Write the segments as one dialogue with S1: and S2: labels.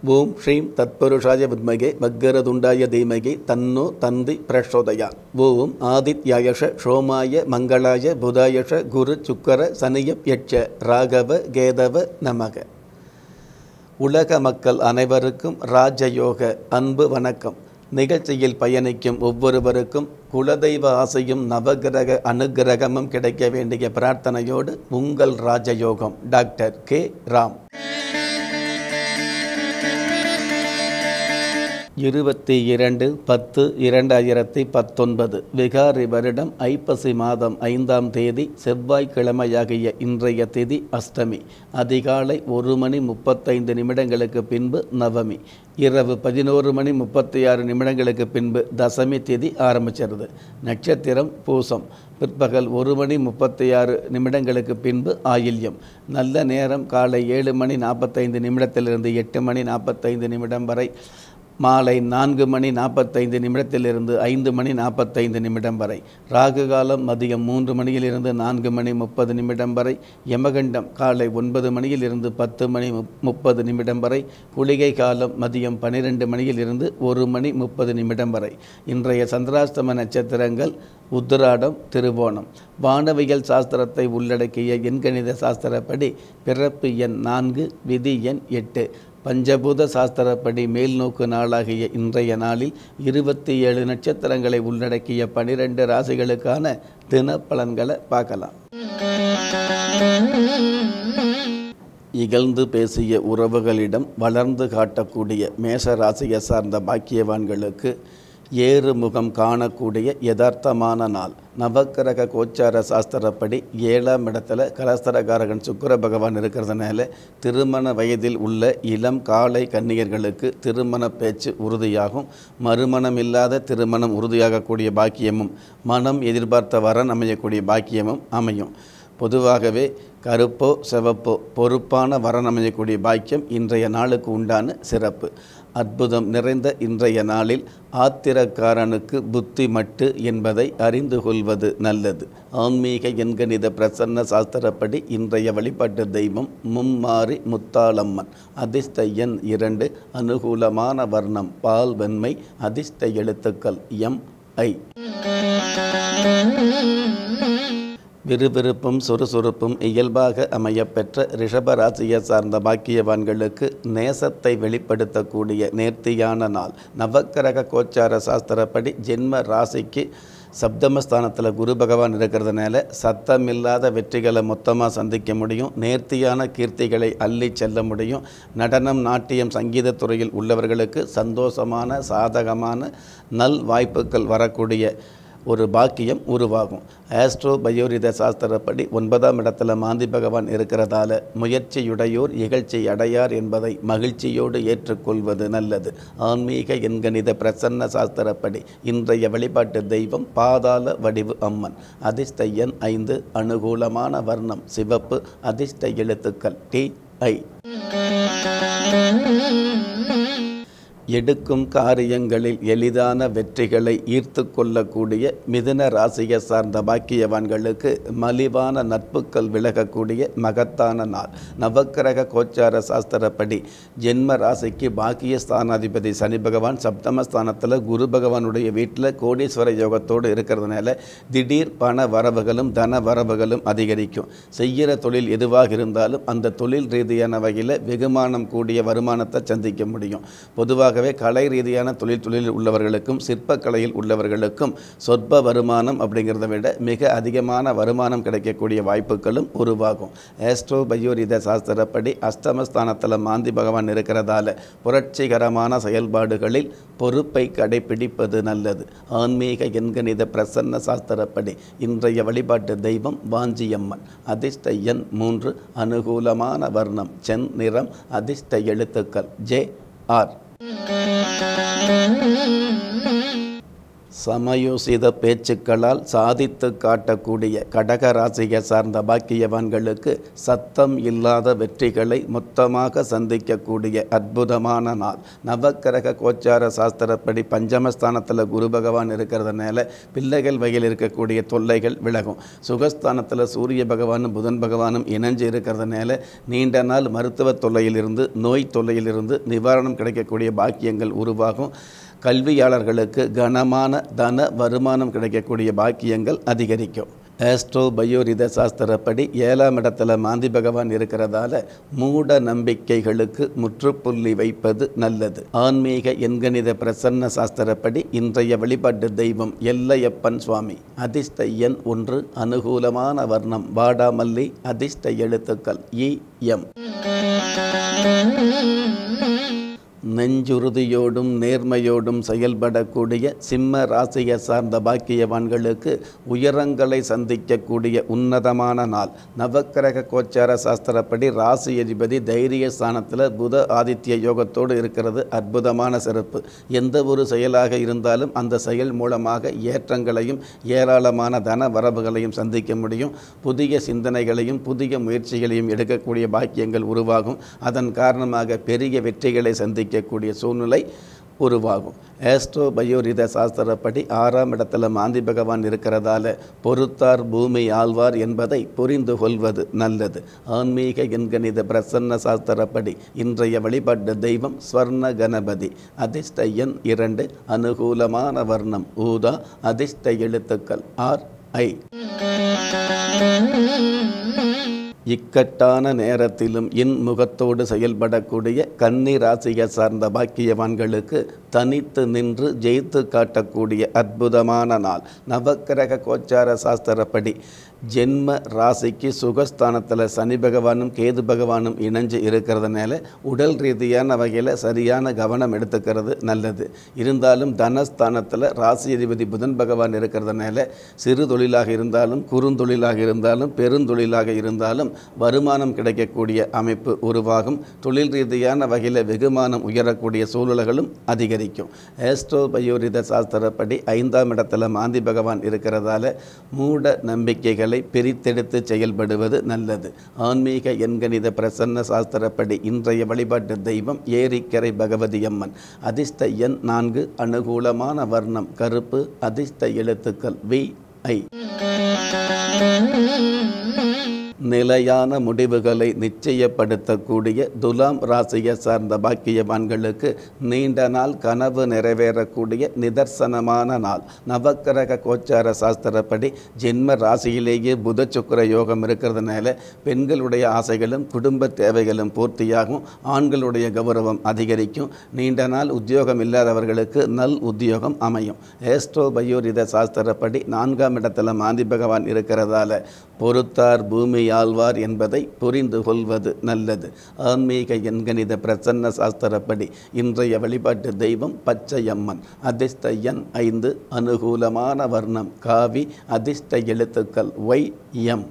S1: ஓம் ஸ்ரீம் தத்புருஷாய வித்மகே வக்கரதுண்டாய தீமகி தன்னோ தந்தி பிரச்சோதயா ஓம் ஆதித்யாயஷ சோமாய மங்களாய புதாயஷ குரு சுக்கர சனியப் யட்ச ராகவ கேதவ நமக உலக மக்கள் அனைவருக்கும் ராஜயோக அன்பு வணக்கம் நிகழ்ச்சியில் பயணிக்கும் ஒவ்வொருவருக்கும் குலதெய்வ ஆசையும் நவகிரக அனுகிரகமும் கிடைக்க வேண்டிய பிரார்த்தனையோடு உங்கள் ராஜயோகம் டாக்டர் கே ராம் இருபத்தி இரண்டு பத்து இரண்டாயிரத்தி பத்தொன்பது விகாரி வருடம் ஐப்பசி மாதம் ஐந்தாம் தேதி செவ்வாய்க்கிழமையாகிய இன்றைய திதி அஷ்டமி அதிகாலை ஒரு மணி முப்பத்தைந்து நிமிடங்களுக்கு பின்பு நவமி இரவு பதினோரு மணி முப்பத்தி ஆறு நிமிடங்களுக்கு பின்பு தசமி திதி ஆரம்பிச்சிருது நட்சத்திரம் பூசம் பிற்பகல் ஒரு மணி முப்பத்தி ஆறு நிமிடங்களுக்கு பின்பு ஆயில்யம் நல்ல நேரம் காலை ஏழு மணி நாற்பத்தைந்து நிமிடத்திலிருந்து எட்டு மணி நாற்பத்தைந்து நிமிடம் வரை மாலை நான்கு மணி நாற்பத்தைந்து நிமிடத்திலிருந்து ஐந்து மணி நாற்பத்தைந்து நிமிடம் வரை ராகு காலம் மதியம் மூன்று மணியிலிருந்து நான்கு மணி முப்பது நிமிடம் வரை யமகண்டம் காலை ஒன்பது மணியிலிருந்து பத்து மணி முப்- முப்பது நிமிடம் வரை குளிகை காலம் மதியம் பன்னிரெண்டு மணியிலிருந்து ஒரு மணி முப்பது நிமிடம் வரை இன்றைய சந்திராஷ்டம நட்சத்திரங்கள் உத்திராடம் திருவோணம் வானவியல் சாஸ்திரத்தை உள்ளடக்கிய எண்கணித சாஸ்திரப்படி பிறப்பு எண் நான்கு விதி எண் எட்டு பஞ்சபூத சாஸ்திரப்படி மேல்நோக்கு நாளாகிய இன்றைய நாளில் இருபத்தி ஏழு நட்சத்திரங்களை உள்ளடக்கிய பனிரெண்டு ராசிகளுக்கான தினப்பலன்களை பார்க்கலாம் இகழ்ந்து பேசிய உறவுகளிடம் வளர்ந்து காட்டக்கூடிய மேஷ ராசியை சார்ந்த பாக்கியவான்களுக்கு ஏறு முகம் காணக்கூடிய யதார்த்தமான நாள் நவக்கிரக கோச்சார சாஸ்திரப்படி ஏழாம் இடத்துல கலஸ்தரகாரகன் சுக்கிர பகவான் இருக்கிறதுனால திருமண வயதில் உள்ள இளம் காலை கன்னியர்களுக்கு திருமண பேச்சு உறுதியாகும் மறுமணம் இல்லாத திருமணம் உறுதியாகக்கூடிய பாக்கியமும் மனம் எதிர்பார்த்த வரன் அமையக்கூடிய பாக்கியமும் அமையும் பொதுவாகவே கருப்போ சிவப்போ பொறுப்பான வரன் அமையக்கூடிய பாக்கியம் இன்றைய நாளுக்கு உண்டான சிறப்பு அற்புதம் நிறைந்த இன்றைய நாளில் ஆத்திரக்காரனுக்கு புத்தி மட்டு என்பதை அறிந்து கொள்வது நல்லது ஆன்மீக எண்கணித பிரசன்ன சாஸ்திரப்படி இன்றைய வழிபாட்டு தெய்வம் மும்மாரி முத்தாளம்மன் அதிர்ஷ்ட எண் இரண்டு அனுகூலமான வர்ணம் பால் வெண்மை அதிர்ஷ்ட எழுத்துக்கள் எம் ஐ விறுவிறுப்பும் சுறுசுறுப்பும் இயல்பாக அமையப்பெற்ற ரிஷபராசியை சார்ந்த பாக்கியவான்களுக்கு நேசத்தை வெளிப்படுத்தக்கூடிய நேர்த்தியான நாள் நவக்கிரக கோச்சார சாஸ்திரப்படி ஜென்ம ராசிக்கு சப்தமஸ்தானத்தில் குரு பகவான் இருக்கிறதுனால சத்தமில்லாத வெற்றிகளை மொத்தமாக சந்திக்க முடியும் நேர்த்தியான கீர்த்திகளை அள்ளி செல்ல முடியும் நடனம் நாட்டியம் சங்கீதத் துறையில் உள்ளவர்களுக்கு சந்தோஷமான சாதகமான நல் வாய்ப்புகள் வரக்கூடிய ஒரு பாக்கியம் உருவாகும் ஆஸ்ட்ரோ பயோரித சாஸ்திரப்படி ஒன்பதாம் இடத்துல மாந்தி பகவான் இருக்கிறதால முயற்சியுடையோர் இகழ்ச்சி அடையார் என்பதை மகிழ்ச்சியோடு ஏற்றுக்கொள்வது நல்லது ஆன்மீக எண்கணித பிரசன்ன சாஸ்திரப்படி இன்றைய வழிபாட்டு தெய்வம் பாதாள வடிவு அம்மன் அதிர்ஷ்ட எண் ஐந்து அனுகூலமான வர்ணம் சிவப்பு அதிர்ஷ்ட எழுத்துக்கள் டி ஐ எடுக்கும் காரியங்களில் எளிதான வெற்றிகளை ஈர்த்து கொள்ளக்கூடிய மிதுன ராசியை சார்ந்த பாக்கியவான்களுக்கு மலிவான நட்புக்கள் விலகக்கூடிய மகத்தான நாள் நவக்கிரக கோச்சார சாஸ்திரப்படி ஜென்ம ராசிக்கு பாக்கிய ஸ்தானாதிபதி சனி பகவான் சப்தமஸ்தானத்தில் குரு பகவானுடைய வீட்டில் கோடீஸ்வர யோகத்தோடு இருக்கிறதுனால திடீர் பண வரவுகளும் தன வரவுகளும் அதிகரிக்கும் செய்கிற தொழில் எதுவாக இருந்தாலும் அந்த தொழில் ரீதியான வகையில் வெகுமானம் கூடிய வருமானத்தை சந்திக்க முடியும் பொதுவாகவே கலை ரீதியான தொழில் தொழிலில் உள்ளவர்களுக்கும் சிற்பக்கலையில் உள்ளவர்களுக்கும் சொற்ப வருமானம் அப்படிங்கிறத விட மிக அதிகமான வருமானம் கிடைக்கக்கூடிய வாய்ப்புகளும் உருவாகும் ஆஸ்ட்ரோ பயோரித சாஸ்திரப்படி அஷ்டமஸ்தானத்தில் மாந்தி பகவான் இருக்கிறதால புரட்சிகரமான செயல்பாடுகளில் பொறுப்பை கடைபிடிப்பது நல்லது ஆன்மீக எண்கணித பிரசன்ன சாஸ்திரப்படி இன்றைய வழிபாட்டு தெய்வம் வாஞ்சியம்மன் அதிர்ஷ்ட எண் மூன்று அனுகூலமான வர்ணம் சென் நிறம் அதிர்ஷ்ட எழுத்துக்கள் ஜே ஆர் சமயோசித பேச்சுக்களால் சாதித்து காட்டக்கூடிய கடக ராசியை சார்ந்த பாக்கியவான்களுக்கு சத்தம் இல்லாத வெற்றிகளை மொத்தமாக சந்திக்கக்கூடிய அற்புதமான நாள் நவக்கிரக கோச்சார சாஸ்திரப்படி பஞ்சமஸ்தானத்தில் குரு பகவான் இருக்கிறதுனால பிள்ளைகள் வகையில் இருக்கக்கூடிய தொல்லைகள் விலகும் சுகஸ்தானத்தில் சூரிய பகவானும் புதன் பகவானும் இணைஞ்சு இருக்கிறதுனால நீண்ட நாள் மருத்துவ தொல்லையிலிருந்து நோய் தொல்லையிலிருந்து நிவாரணம் கிடைக்கக்கூடிய பாக்கியங்கள் உருவாகும் கல்வியாளர்களுக்கு கனமான தன வருமானம் கிடைக்கக்கூடிய பாக்கியங்கள் அதிகரிக்கும் ஆஸ்ட்ரோ பயோரித சாஸ்திரப்படி ஏழாம் இடத்துல மாந்தி பகவான் இருக்கிறதால மூட நம்பிக்கைகளுக்கு முற்றுப்புள்ளி வைப்பது நல்லது ஆன்மீக எண்கணித பிரசன்ன சாஸ்திரப்படி இன்றைய வழிபாட்டு தெய்வம் எல்லையப்பன் சுவாமி அதிர்ஷ்ட எண் ஒன்று அனுகூலமான வர்ணம் வாடாமல்லி அதிர்ஷ்ட எழுத்துக்கள் இ எம் நெஞ்சுறுதியோடும் நேர்மையோடும் செயல்படக்கூடிய சிம்ம ராசியை சார்ந்த பாக்கியவான்களுக்கு உயரங்களை சந்திக்கக்கூடிய உன்னதமான நாள் நவக்கிரக கோச்சார சாஸ்திரப்படி ராசி அதிபதி தைரிய ஸ்தானத்தில் புத ஆதித்ய யோகத்தோடு இருக்கிறது அற்புதமான சிறப்பு எந்த ஒரு செயலாக இருந்தாலும் அந்த செயல் மூலமாக ஏற்றங்களையும் ஏராளமான தன வரவுகளையும் சந்திக்க முடியும் புதிய சிந்தனைகளையும் புதிய முயற்சிகளையும் எடுக்கக்கூடிய பாக்கியங்கள் உருவாகும் அதன் காரணமாக பெரிய வெற்றிகளை சந்திக்கக்கூடிய சூழ்நிலை உருவாகும் ஆஸ்ட்ரோ பயோரித சாஸ்திரப்படி ஆறாம் இடத்துல மாந்தி பகவான் இருக்கிறதால பொறுத்தார் பூமி ஆழ்வார் என்பதை புரிந்து கொள்வது நல்லது ஆன்மீக எண்கணித பிரசன்ன சாஸ்திரப்படி இன்றைய வழிபாட்டு தெய்வம் ஸ்வர்ண கணபதி அதிர்ஷ்ட எண் இரண்டு அனுகூலமான வர்ணம் ஊதா அதிர்ஷ்ட எழுத்துக்கள் ஆர் ஐ இக்கட்டான நேரத்திலும் இன்முகத்தோடு செயல்படக்கூடிய கன்னி ராசியை சார்ந்த பாக்கியவான்களுக்கு தனித்து நின்று ஜெயித்து காட்டக்கூடிய அற்புதமான நாள் நவக்கிரக கோச்சார சாஸ்திரப்படி ஜென்ம ராசிக்கு சுகஸ்தானத்தில் சனி பகவானும் கேது பகவானும் இணைஞ்சு இருக்கிறதுனால உடல் ரீதியான வகையில் சரியான கவனம் எடுத்துக்கிறது நல்லது இருந்தாலும் தனஸ்தானத்தில் ராசி அதிபதி புதன் பகவான் இருக்கிறதுனால சிறு தொழிலாக இருந்தாலும் குறுந்தொழிலாக இருந்தாலும் பெருந்தொழிலாக இருந்தாலும் வருமானம் கிடைக்கக்கூடிய அமைப்பு உருவாகும் தொழில் ரீதியான வகையில் வெகுமானம் உயரக்கூடிய சூழல்களும் அதிகரிக்கும் ஏஸ்ட்ரோ பயோரித சாஸ்திரப்படி ஐந்தாம் இடத்துல மாந்தி பகவான் இருக்கிறதால மூட நம்பிக்கைகளை பிரித்தெடுத்து செயல்படுவது நல்லது ஆன்மீக எண்கணித பிரசன்ன சாஸ்திரப்படி இன்றைய வழிபாட்டு தெய்வம் ஏரிக்கரை பகவதி அம்மன் அதிர்ஷ்ட எண் நான்கு அனுகூலமான வர்ணம் கருப்பு அதிர்ஷ்ட எழுத்துக்கள் வி ஐ நிலையான முடிவுகளை நிச்சயப்படுத்தக்கூடிய துலாம் ராசியை சார்ந்த பாக்கியவான்களுக்கு நீண்ட நாள் கனவு நிறைவேறக்கூடிய நிதர்சனமான நாள் நவக்கிரக கோச்சார சாஸ்திரப்படி ஜென்ம ராசியிலேயே புத சுக்கர யோகம் இருக்கிறதுனால பெண்களுடைய ஆசைகளும் குடும்ப தேவைகளும் பூர்த்தியாகும் ஆண்களுடைய கௌரவம் அதிகரிக்கும் நீண்ட நாள் உத்தியோகம் இல்லாதவர்களுக்கு நல் உத்தியோகம் அமையும் ஏஸ்ட்ரோ பயோரித சாஸ்திரப்படி நான்காம் இடத்துல மாந்தி பகவான் இருக்கிறதால பொறுத்தார் பூமி ஆழ்வார் என்பதை புரிந்து கொள்வது நல்லது ஆன்மீக எண்கணித பிரசன்ன சாஸ்திரப்படி இன்றைய வழிபாட்டு தெய்வம் பச்சையம்மன் அதிர்ஷ்ட எண் ஐந்து அனுகூலமான வர்ணம் காவி அதிர்ஷ்ட எழுத்துக்கள் ஒய் எம்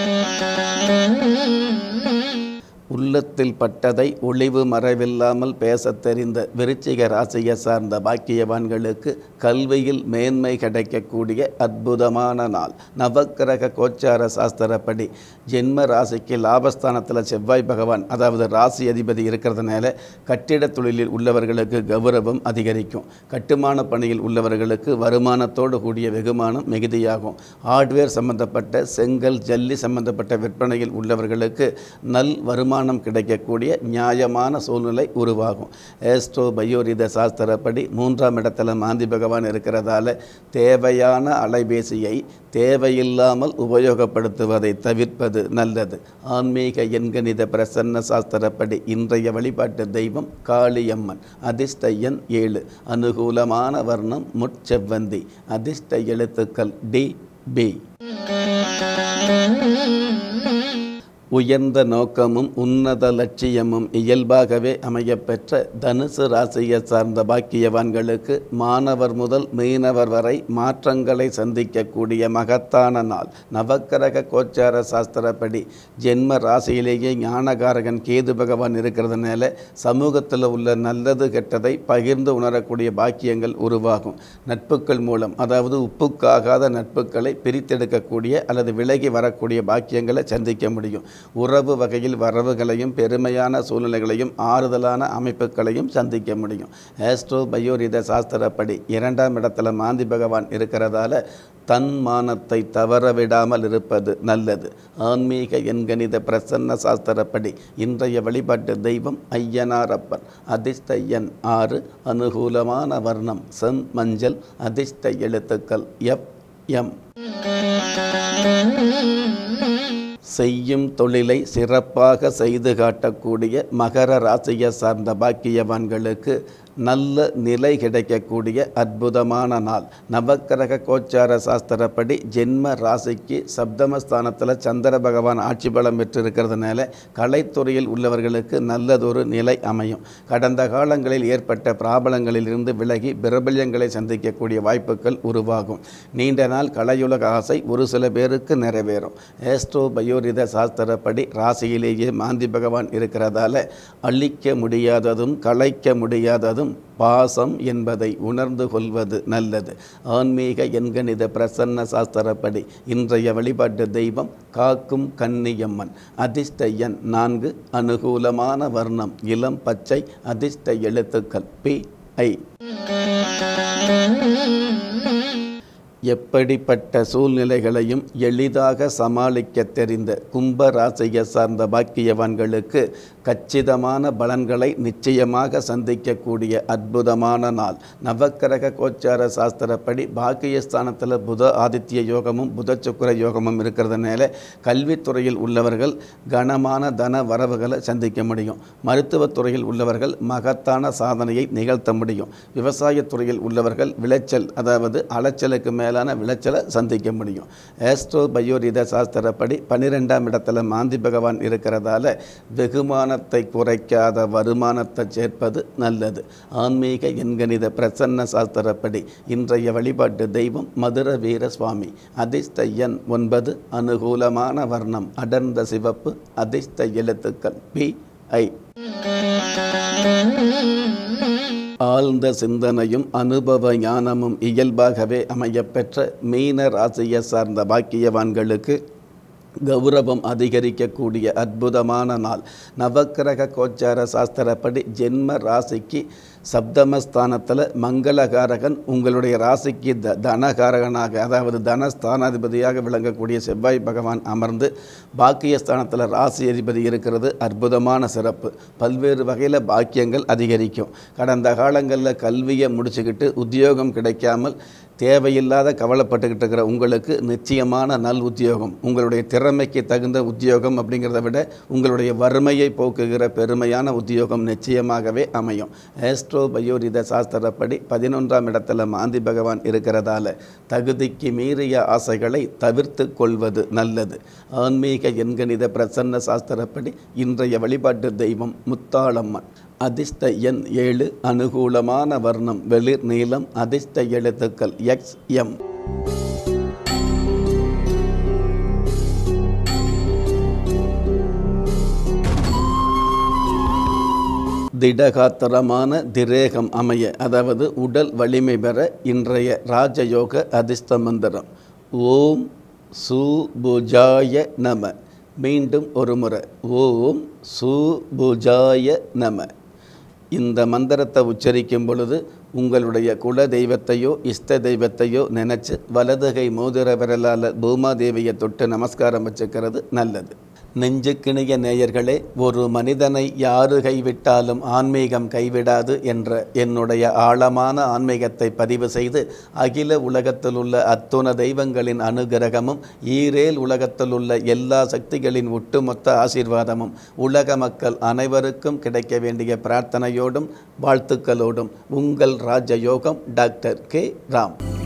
S1: உள்ளத்தில் பட்டதை ஒளிவு மறைவில்லாமல் பேசத் தெரிந்த விருச்சிக ராசியை சார்ந்த பாக்கியவான்களுக்கு கல்வியில் மேன்மை கிடைக்கக்கூடிய அற்புதமான நாள் நவக்கிரக கோச்சார சாஸ்திரப்படி ஜென்ம ராசிக்கு லாபஸ்தானத்தில் செவ்வாய் பகவான் அதாவது ராசி அதிபதி இருக்கிறதுனால கட்டிடத் தொழிலில் உள்ளவர்களுக்கு கௌரவம் அதிகரிக்கும் கட்டுமான பணியில் உள்ளவர்களுக்கு வருமானத்தோடு கூடிய வெகுமானம் மிகுதியாகும் ஹார்ட்வேர் சம்பந்தப்பட்ட செங்கல் ஜல்லி சம்பந்தப்பட்ட விற்பனையில் உள்ளவர்களுக்கு நல் வருமானம் கிடைக்கக்கூடிய நியாயமான சூழ்நிலை உருவாகும் ஏஸ்ட்ரோ பயோரித சாஸ்திரப்படி மூன்றாம் இடத்துல மாந்தி பகவான் இருக்கிறதால தேவையான அலைபேசியை தேவையில்லாமல் உபயோகப்படுத்துவதை தவிர்ப்பது நல்லது ஆன்மீக எண்கணித பிரசன்ன சாஸ்திரப்படி இன்றைய வழிபாட்டு தெய்வம் காளியம்மன் அதிர்ஷ்ட எண் ஏழு அனுகூலமான வர்ணம் முட்செவ்வந்தி அதிர்ஷ்ட எழுத்துக்கள் டி பி உயர்ந்த நோக்கமும் உன்னத லட்சியமும் இயல்பாகவே அமையப்பெற்ற தனுசு ராசியை சார்ந்த பாக்கியவான்களுக்கு மாணவர் முதல் மீனவர் வரை மாற்றங்களை சந்திக்கக்கூடிய மகத்தான நாள் நவக்கிரக கோச்சார சாஸ்திரப்படி ஜென்ம ராசியிலேயே ஞானகாரகன் கேது பகவான் இருக்கிறதுனால சமூகத்தில் உள்ள நல்லது கெட்டதை பகிர்ந்து உணரக்கூடிய பாக்கியங்கள் உருவாகும் நட்புகள் மூலம் அதாவது உப்புக்காகாத நட்புகளை பிரித்தெடுக்கக்கூடிய அல்லது விலகி வரக்கூடிய பாக்கியங்களை சந்திக்க முடியும் உறவு வகையில் வரவுகளையும் பெருமையான சூழ்நிலைகளையும் ஆறுதலான அமைப்புகளையும் சந்திக்க முடியும் ஆஸ்ட்ரோ பயோரித சாஸ்திரப்படி இரண்டாம் இடத்துல மாந்தி பகவான் இருக்கிறதால தன் மானத்தை தவற விடாமல் இருப்பது நல்லது ஆன்மீக எண்கணித பிரசன்ன சாஸ்திரப்படி இன்றைய வழிபாட்டு தெய்வம் ஐயனாரப்பன் அதிர்ஷ்ட எண் ஆறு அனுகூலமான வர்ணம் செம் மஞ்சள் அதிர்ஷ்ட எழுத்துக்கள் எப் எம் செய்யும் தொழிலை சிறப்பாக செய்து காட்டக்கூடிய மகர ராசியை சார்ந்த பாக்கியவான்களுக்கு நல்ல நிலை கிடைக்கக்கூடிய அற்புதமான நாள் நவக்கிரக கோச்சார சாஸ்திரப்படி ஜென்ம ராசிக்கு சப்தமஸ்தானத்தில் சந்திர பகவான் ஆட்சி பலம் பெற்றிருக்கிறதுனால கலைத்துறையில் உள்ளவர்களுக்கு நல்லதொரு நிலை அமையும் கடந்த காலங்களில் ஏற்பட்ட பிராபலங்களிலிருந்து விலகி பிரபல்யங்களை சந்திக்கக்கூடிய வாய்ப்புகள் உருவாகும் நீண்ட நாள் கலையுலக ஆசை ஒரு சில பேருக்கு நிறைவேறும் ஏஸ்ட்ரோ பயோரித சாஸ்திரப்படி ராசியிலேயே மாந்தி பகவான் இருக்கிறதால அழிக்க முடியாததும் கலைக்க முடியாததும் பாசம் என்பதை உணர்ந்து கொள்வது நல்லது ஆன்மீக எண்கணித பிரசன்ன சாஸ்திரப்படி இன்றைய வழிபாட்டு தெய்வம் காக்கும் கன்னியம்மன் அதிர்ஷ்ட எண் நான்கு அனுகூலமான வர்ணம் இளம் பச்சை அதிர்ஷ்ட எழுத்துக்கள் பி ஐ எப்படிப்பட்ட சூழ்நிலைகளையும் எளிதாக சமாளிக்க தெரிந்த கும்ப ராசியை சார்ந்த பாக்கியவான்களுக்கு கச்சிதமான பலன்களை நிச்சயமாக சந்திக்கக்கூடிய அற்புதமான நாள் நவக்கிரக கோச்சார சாஸ்திரப்படி பாக்கியஸ்தானத்தில் புத ஆதித்ய யோகமும் புத சுக்கர யோகமும் இருக்கிறதுனால கல்வித்துறையில் உள்ளவர்கள் கனமான தன வரவுகளை சந்திக்க முடியும் மருத்துவத்துறையில் உள்ளவர்கள் மகத்தான சாதனையை நிகழ்த்த முடியும் விவசாயத்துறையில் உள்ளவர்கள் விளைச்சல் அதாவது அலைச்சலுக்கு மேலான விளைச்சலை சந்திக்க முடியும் ஆஸ்ட்ரோ பயோரித சாஸ்திரப்படி பன்னிரெண்டாம் இடத்துல மாந்தி பகவான் இருக்கிறதால வெகுமானத்தை குறைக்காத வருமானத்தை சேர்ப்பது நல்லது ஆன்மீக எண்கணித பிரசன்ன சாஸ்திரப்படி இன்றைய வழிபாட்டு தெய்வம் மதுர வீர சுவாமி அதிர்ஷ்ட எண் ஒன்பது அனுகூலமான வர்ணம் அடர்ந்த சிவப்பு அதிர்ஷ்ட எழுத்துக்கள் பி ஐ ஆழ்ந்த சிந்தனையும் அனுபவ ஞானமும் இயல்பாகவே அமையப்பெற்ற மீன ராசியை சார்ந்த பாக்கியவான்களுக்கு கௌரவம் அதிகரிக்கக்கூடிய அற்புதமான நாள் நவக்கிரக கோச்சார சாஸ்திரப்படி ஜென்ம ராசிக்கு சப்தமஸ்தானத்தில் மங்களகாரகன் உங்களுடைய ராசிக்கு த தனகாரகனாக அதாவது தனஸ்தானாதிபதியாக விளங்கக்கூடிய செவ்வாய் பகவான் அமர்ந்து பாக்கியஸ்தானத்தில் ராசி அதிபதி இருக்கிறது அற்புதமான சிறப்பு பல்வேறு வகையில் பாக்கியங்கள் அதிகரிக்கும் கடந்த காலங்களில் கல்வியை முடிச்சுக்கிட்டு உத்தியோகம் கிடைக்காமல் தேவையில்லாத கவலைப்பட்டுக்கிட்டு இருக்கிற உங்களுக்கு நிச்சயமான நல் உத்தியோகம் உங்களுடைய திறமைக்கு தகுந்த உத்தியோகம் அப்படிங்கிறத விட உங்களுடைய வறுமையை போக்குகிற பெருமையான உத்தியோகம் நிச்சயமாகவே அமையும் ஆஸ்ட்ரோ பயோரித சாஸ்திரப்படி பதினொன்றாம் இடத்துல மாந்தி பகவான் இருக்கிறதால தகுதிக்கு மீறிய ஆசைகளை தவிர்த்து கொள்வது நல்லது ஆன்மீக எண்கணித பிரசன்ன சாஸ்திரப்படி இன்றைய வழிபாட்டு தெய்வம் முத்தாளம்மன் அதிர்ஷ்ட எண் ஏழு அனுகூலமான வர்ணம் வெளிர் நீளம் அதிர்ஷ்ட எழுத்துக்கள் எக்ஸ் எம் திடகாத்திரமான திரேகம் அமைய அதாவது உடல் வலிமை பெற இன்றைய ராஜயோக அதிர்ஷ்ட மந்திரம் ஓம் சுபுஜாய நம மீண்டும் ஒரு முறை ஓம் சுபுஜாய நம இந்த மந்திரத்தை உச்சரிக்கும் பொழுது உங்களுடைய குல தெய்வத்தையோ இஷ்ட தெய்வத்தையோ நினச்சி வலதுகை மோதிர விரலால் பூமாதேவியை தொட்டு நமஸ்காரம் வச்சுக்கிறது நல்லது நெஞ்சுக்கிணிய நேயர்களே ஒரு மனிதனை யாரு கைவிட்டாலும் ஆன்மீகம் கைவிடாது என்ற என்னுடைய ஆழமான ஆன்மீகத்தை பதிவு செய்து அகில உலகத்தில் உள்ள அத்துண தெய்வங்களின் அனுகிரகமும் ஈரேல் உலகத்தில் உள்ள எல்லா சக்திகளின் ஒட்டுமொத்த ஆசீர்வாதமும் உலக மக்கள் அனைவருக்கும் கிடைக்க வேண்டிய பிரார்த்தனையோடும் வாழ்த்துக்களோடும் உங்கள் ராஜயோகம் டாக்டர் கே ராம்